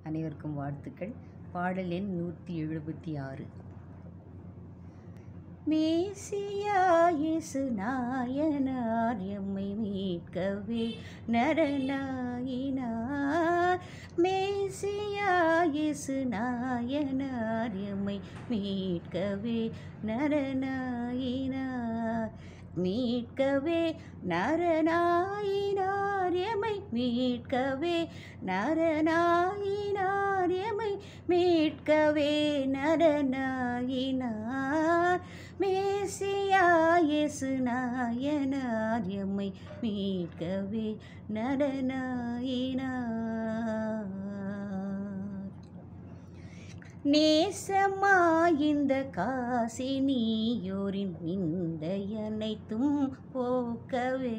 அனைவருக்கும் வாழ்த்துக்கள் பாடல் எண் நூற்றி எழுபத்தி ஆறு மேசியா இயேசு நாயனார் எம்மை மீட்கவே நரனாயினார் மேசியா இயேசு நாயனார் எம்மை மீட்கவே நரனாயினார் மீட்கவே நரனாயினார் எமை மீட்கவே நரனாயினார் எமை மீட்கவே நரனாயினார் மேசியா இயேசு நாயனார் எம்மை மீட்கவே நரனாயினார் நேசமாயிந்த காசினியோரின் நிந்தையனைத்தும் போக்கவே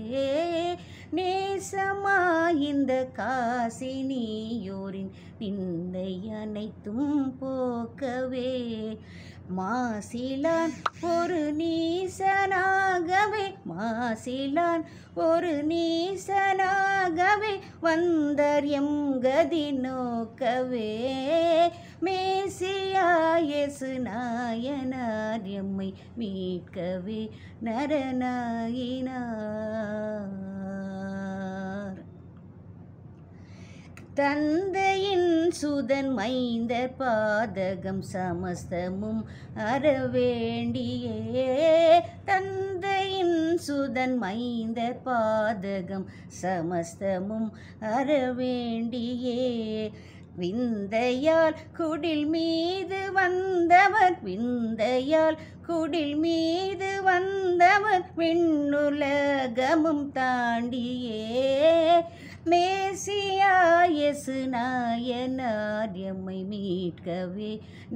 நேசமாயிந்த காசினியோரின் நிந்தையனைத்தும் போக்கவே மாசிலான் ஒரு நீசனாகவே மாசிலான் ஒரு நீசனாகவே வந்தர் எம் கதி நோக்கவே மேசியா இயேசு நாயனார் எம்மை மீட்கவே நரனாயினார் தந்தையின் சுதன் மைந்தர் பாதகம் சமஸ்தமும் அறவேண்டியே தந்தையின் சுதன் மைந்தர் பாதகம் சமஸ்தமும் அறவேண்டியே விந்தையால் குடில் மீது வந்தவர் விந்தையால் குடில் மீது வந்தவர் விண்ணுலகமும் தாண்டியே மேசியா இயேசு நாயனார் எம்மை மீட்கவே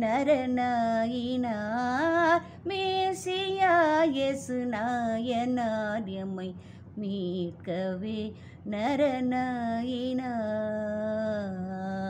நரனாயினார் மேசியா இயேசு நாயனார் எம்மை மீட்கவே நரனாயினார்